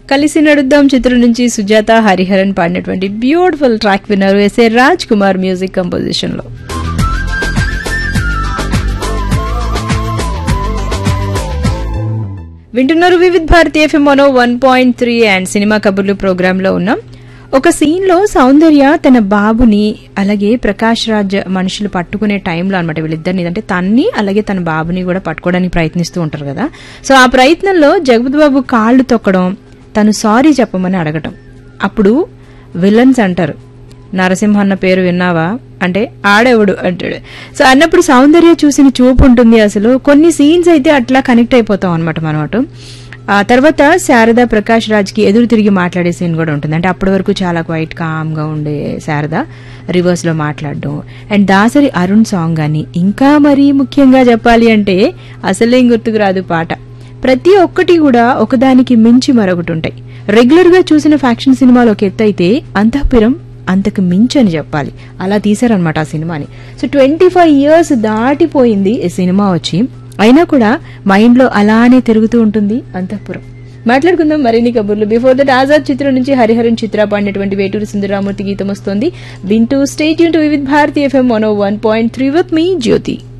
కలిసి నడుద్దాం చిత్రం నుంచి సుజాత హరిహరన్ పాడినటువంటి బ్యూటిఫుల్ ట్రాక్ విన్నారు SA Raj Kumar music composition లో వింటున్నారు వివిధ్ భారతి ఎఫ్ఎం మనో one point three and cinema కబుర్లు ప్రోగ్రామ్ లో ఉన్నాం ఒక సీన్ లో సౌందర్య తన బాబుని అలాగే ప్రకాష్ రాజ్ మనుషులు పట్టుకునే టైంలో అనమాట వీళ్ళిద్దరిని అంటే తన్ని అలాగే తన బాబుని కూడా పట్టుకోవడానికి ప్రయత్నిస్తూ ఉంటారు కదా సో ఆ ప్రయత్నంలో జగపతి బాబు కాళ్ళు తొక్కడం తను సారీ చెప్పమని అడగటం అప్పుడు విలన్స్ అంటారు నరసింహ అన్న పేరు విన్నావా అంటే ఆడెవడు అంటాడు సో అన్నప్పుడు సౌందర్య చూసిన చూపు ఉంటుంది అసలు కొన్ని సీన్స్ అయితే అట్లా కనెక్ట్ అయిపోతాం అనమాట మనం అటు ఆ తర్వాత శారద ప్రకాష్ రాజ్ కి ఎదురు తిరిగి మాట్లాడే సీన్ కూడా ఉంటుంది అంటే అప్పటి వరకు చాలా క్వైట్ కామ్ గా ఉండే శారద రివర్స్ లో మాట్లాడడం అండ్ దాసరి అరుణ్ సాంగ్ అని ఇంకా మరీ ముఖ్యంగా చెప్పాలి అంటే అసలేం గుర్తుకు రాదు పాట ప్రతి ఒక్కటి కూడా ఒకదానికి మించి మరొకటి ఉంటాయి రెగ్యులర్ గా చూసిన ఫ్యాక్షన్ సినిమాలు ఒక ఎత్తు అయితే అంతఃపురం అంతకు మించి అని చెప్పాలి అలా తీశారనమాట ఆ సినిమాని సో ట్వంటీ ఫైవ్ ఇయర్స్ దాటిపోయింది ఈ సినిమా వచ్చి అయినా కూడా మైండ్ లో అలానే తిరుగుతూ ఉంటుంది అంతఃపురం మాట్లాడుకుందాం మరిన్ని కబుర్లు బిఫోర్ దట్ ఆజాద్ చిత్రం నుంచి హరిహరన్ చిత్ర పాడినటువంటి వేటూరి సుందరరామూర్తి గీతం వస్తోంది వింటూ స్టేట్ యూన్ to with Bharati FM one one point three with me Jyothi